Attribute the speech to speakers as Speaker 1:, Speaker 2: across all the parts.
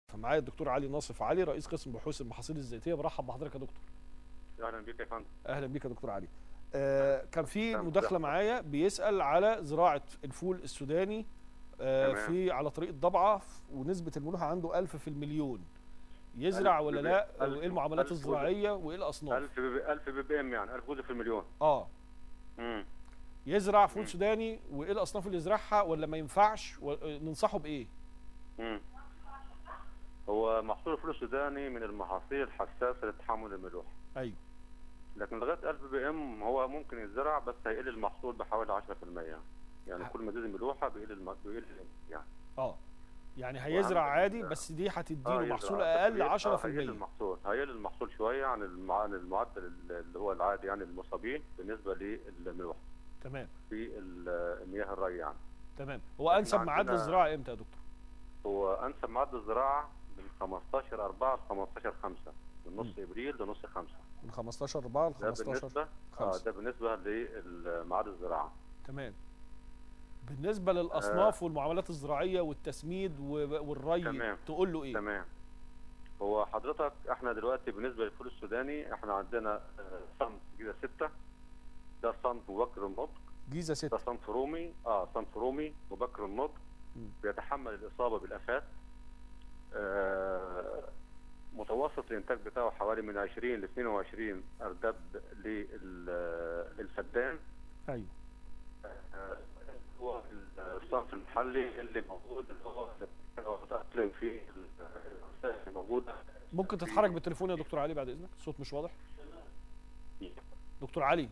Speaker 1: معايا الدكتور علي ناصف علي رئيس قسم بحوث المحاصيل الزيتيه برحب بحضرتك يا دكتور
Speaker 2: اهلا بيك يا فندم
Speaker 1: اهلا بيك يا دكتور علي آه كان في
Speaker 2: نعم،
Speaker 1: مداخله
Speaker 2: نعم.
Speaker 1: معايا بيسال على زراعه الفول السوداني آه
Speaker 2: تمام.
Speaker 1: في على طريق الضبعه ف- ونسبه الملوحه عنده 1000 في المليون يزرع
Speaker 2: ألف
Speaker 1: ولا
Speaker 2: بي-
Speaker 1: لا
Speaker 2: ألف-
Speaker 1: وايه المعاملات
Speaker 2: ألف
Speaker 1: الزراعيه وايه الاصناف
Speaker 2: 1000 بي 1000 بي بي ام يعني 1000 جزء في المليون
Speaker 1: اه
Speaker 2: امم
Speaker 1: يزرع فول
Speaker 2: مم.
Speaker 1: سوداني وايه الاصناف اللي يزرعها ولا ما ينفعش و- آه، ننصحه بايه
Speaker 2: امم هو محصول الفول السوداني من المحاصيل الحساسه لتحمل الملوحه
Speaker 1: ايوه
Speaker 2: لكن لغايه 1000 بي ام هو ممكن يتزرع بس هيقل المحصول بحوالي 10% يعني يعني
Speaker 1: ح-
Speaker 2: كل ما تزيد الملوحه بيقل الم... بيقل يعني
Speaker 1: اه يعني هيزرع
Speaker 2: وعندك
Speaker 1: عادي
Speaker 2: ال-
Speaker 1: بس دي
Speaker 2: آه،
Speaker 1: هتديله
Speaker 2: يزرع.
Speaker 1: محصول
Speaker 2: بس
Speaker 1: اقل
Speaker 2: بيبقى-
Speaker 1: 10%
Speaker 2: آه، هيقل المحصول هيقل المحصول شويه عن الم- عن المعدل اللي هو العادي يعني المصابين بالنسبه للملوحه
Speaker 1: تمام
Speaker 2: في ال- المياه الري يعني
Speaker 1: تمام هو
Speaker 2: إحنا
Speaker 1: انسب ميعاد
Speaker 2: عندنا-
Speaker 1: للزراعه امتى يا دكتور
Speaker 2: هو انسب ميعاد الزراعه من 15 4 ل 15 5 من نص ابريل لنص 5
Speaker 1: من 15 4 ل
Speaker 2: ده
Speaker 1: 15
Speaker 2: بالنسبه اه
Speaker 1: خمسة.
Speaker 2: ده بالنسبه لميعاد الزراعه
Speaker 1: تمام بالنسبه للاصناف والمعاملات الزراعيه والتسميد و- والري
Speaker 2: تمام.
Speaker 1: تقول له ايه
Speaker 2: تمام هو حضرتك احنا دلوقتي بالنسبه للفول السوداني احنا عندنا آه، صنف جيزه 6 ده صنف مبكر النضج
Speaker 1: جيزه
Speaker 2: ده
Speaker 1: 6
Speaker 2: صنف رومي اه صنف رومي مبكر النضج
Speaker 1: مم.
Speaker 2: بيتحمل الاصابه بالافات آه متوسط الانتاج بتاعه حوالي من 20 ل 22 اردب لل- للفدان
Speaker 1: ايوه
Speaker 2: آه، هو الصنف المحلي اللي موجود اللي هو اللي هو متأقلم فيه الأساس اللي موجودة
Speaker 1: ممكن تتحرك بالتليفون يا دكتور علي بعد اذنك الصوت مش واضح دكتور علي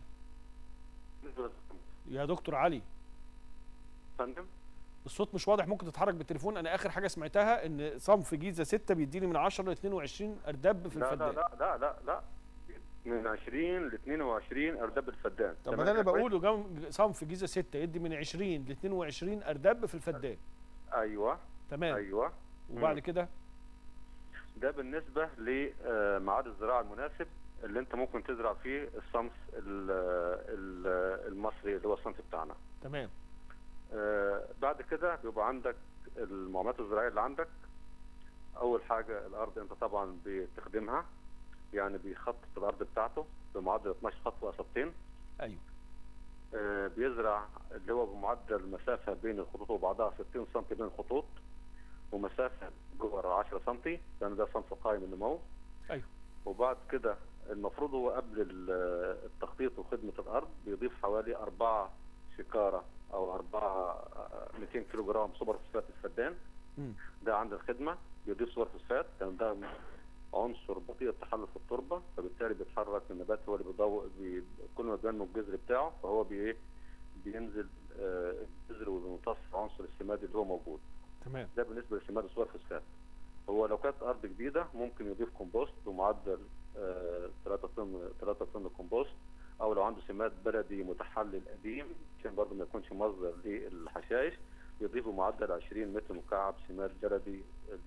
Speaker 1: يا دكتور علي
Speaker 2: فندم
Speaker 1: الصوت مش واضح ممكن تتحرك بالتليفون انا اخر حاجه سمعتها ان صنف جيزه 6 بيديني من 10 ل 22 اردب في
Speaker 2: لا لا
Speaker 1: الفدان
Speaker 2: لا لا لا لا من 20 ل 22 اردب الفدان
Speaker 1: طب ما
Speaker 2: تمام
Speaker 1: ده انا
Speaker 2: كده كويس؟
Speaker 1: بقوله جم- صنف جيزه 6 يدي من 20 ل 22 اردب في الفدان
Speaker 2: ايوه
Speaker 1: تمام
Speaker 2: ايوه
Speaker 1: وبعد
Speaker 2: مم.
Speaker 1: كده
Speaker 2: ده بالنسبه لميعاد الزراعه المناسب اللي انت ممكن تزرع فيه الصنف ال- ال- المصري اللي هو الصنف بتاعنا
Speaker 1: تمام
Speaker 2: آه، بعد كده بيبقى عندك المعاملات الزراعيه اللي عندك اول حاجه الارض انت طبعا بتخدمها يعني بيخطط الارض بتاعته بمعدل 12 خط وسطين
Speaker 1: ايوه
Speaker 2: آه، بيزرع اللي هو بمعدل مسافه بين الخطوط وبعضها 60 سم بين الخطوط ومسافه جوه 10 سم لان ده صنف قائم النمو
Speaker 1: ايوه
Speaker 2: وبعد كده المفروض هو قبل ال- التخطيط وخدمه الارض بيضيف حوالي 4 شكاره او 4 200 كيلو جرام سوبر فوسفات الفدان
Speaker 1: مم.
Speaker 2: ده عند الخدمه بيضيف سوبر فوسفات لان ده عنصر بطيء التحلل في التربه فبالتالي بيتحرك النبات هو اللي بيضو بي كل ما بينمو الجذر بتاعه فهو بي إيه؟ بينزل آه، الجذر وبيمتص عنصر السماد اللي هو موجود
Speaker 1: تمام
Speaker 2: ده بالنسبه لسماد السوبر فوسفات هو لو كانت ارض جديده ممكن يضيف كومبوست بمعدل 3 طن 3 طن كومبوست او لو عنده سماد بلدي متحلل قديم عشان برضه ما يكونش مصدر للحشائش يضيف بمعدل 20 متر مكعب سماد بلدي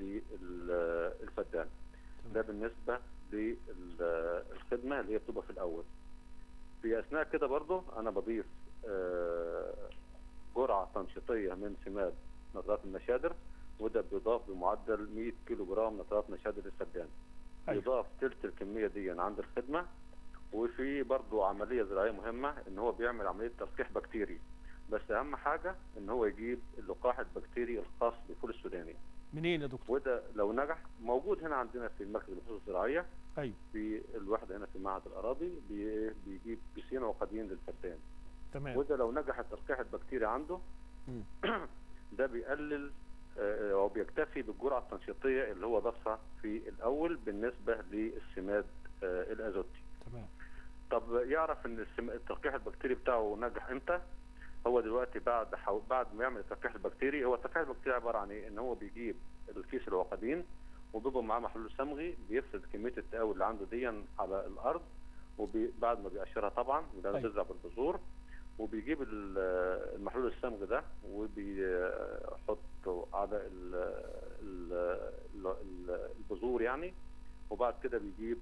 Speaker 2: للفدان ده بالنسبه للخدمه اللي هي بتبقى في الاول في اثناء كده برضه انا بضيف آه، جرعه تنشيطيه من سماد نترات النشادر وده بيضاف بمعدل 100 كيلو جرام نترات نشادر للفدان
Speaker 1: أيوة.
Speaker 2: يضاف ثلث الكميه دي عند الخدمه وفي برضه عمليه زراعيه مهمه ان هو بيعمل عمليه تلقيح بكتيري بس اهم حاجه ان هو يجيب اللقاح البكتيري الخاص بالفول السوداني
Speaker 1: منين يا دكتور
Speaker 2: وده لو نجح موجود هنا عندنا في المركز البحوث الزراعيه
Speaker 1: ايوه
Speaker 2: في الوحده هنا في معهد الاراضي بي- بيجيب بيسين عقديين للفدان
Speaker 1: تمام
Speaker 2: وده لو نجح التلقيح البكتيري عنده
Speaker 1: مم.
Speaker 2: ده بيقلل آه، او بيكتفي بالجرعه التنشيطيه اللي هو ضافها في الاول بالنسبه للسماد آه، الازوتي.
Speaker 1: تمام
Speaker 2: طب يعرف ان السم- التلقيح البكتيري بتاعه نجح امتى؟ هو دلوقتي بعد حو... بعد ما يعمل التلقيح البكتيري هو التلقيح البكتيري عباره عن ايه؟ ان هو بيجيب الكيس العقدين وبيبقى معاه محلول صمغي بيفرد كميه التقاوي اللي عنده دي على الارض وبعد ما بيقشرها طبعا لازم
Speaker 1: أيوة.
Speaker 2: تزرع بالبذور وبيجيب ال- المحلول الصمغ ده وبيحطه على ال- ال- ال- ال- البذور يعني وبعد كده بيجيب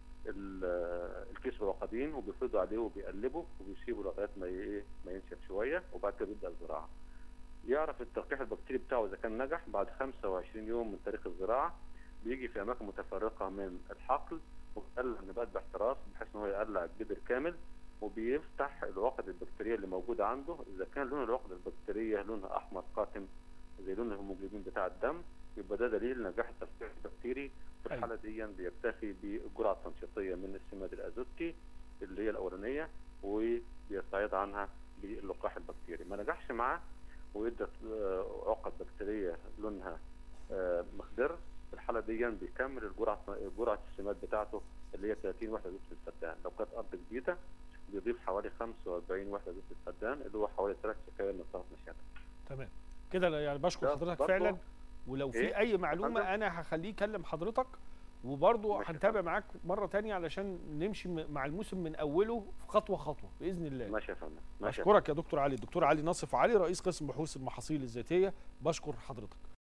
Speaker 2: ال- الكيس العقدين وبيفرده عليه وبيقلبه وبيسيبه لغايه ما ي- ما ينشف شويه وبعد كده بيبدا الزراعه. يعرف التلقيح البكتيري بتاعه اذا كان نجح بعد 25 يوم من تاريخ الزراعه بيجي في اماكن متفرقه من الحقل وبيقلع النبات باحتراس بحيث ان هو يقلع الجذر كامل وبيفتح العقد البكتيريه اللي موجوده عنده اذا كان لون العقد البكتيريه لونها احمر قاتم زي لون الهيموجلوبين بتاع الدم يبقى ده دليل نجاح التلقيح البكتيري في
Speaker 1: أيوة.
Speaker 2: الحاله دي بيكتفي بالجرعه التنشيطيه من السماد الازوتي اللي هي الاولانيه وبيستعيض عنها باللقاح البكتيري ما نجحش معاه وادت آه، عقد بكتيريه لونها آه، مخضر في الحاله دي بيكمل الجرعه جرعه السماد بتاعته اللي هي 30 وحده دوت الفدان لو كانت ارض جديده بيضيف حوالي 45 وحده دوت الفدان اللي هو حوالي 3 سكاير من طرف نشاطه
Speaker 1: تمام كده يعني بشكر
Speaker 2: ده
Speaker 1: حضرتك
Speaker 2: برضه-
Speaker 1: فعلا ولو في
Speaker 2: إيه؟
Speaker 1: اي معلومه
Speaker 2: فندم؟
Speaker 1: انا هخليه يكلم حضرتك وبرضه
Speaker 2: ماشي يا
Speaker 1: هنتابع
Speaker 2: فندم.
Speaker 1: معاك مره تانية علشان نمشي م- مع الموسم من اوله خطوه خطوه باذن الله
Speaker 2: ماشي يا فندم ماشي يا
Speaker 1: بشكرك يا دكتور علي الدكتور علي ناصف علي رئيس قسم بحوث المحاصيل الذاتيه بشكر حضرتك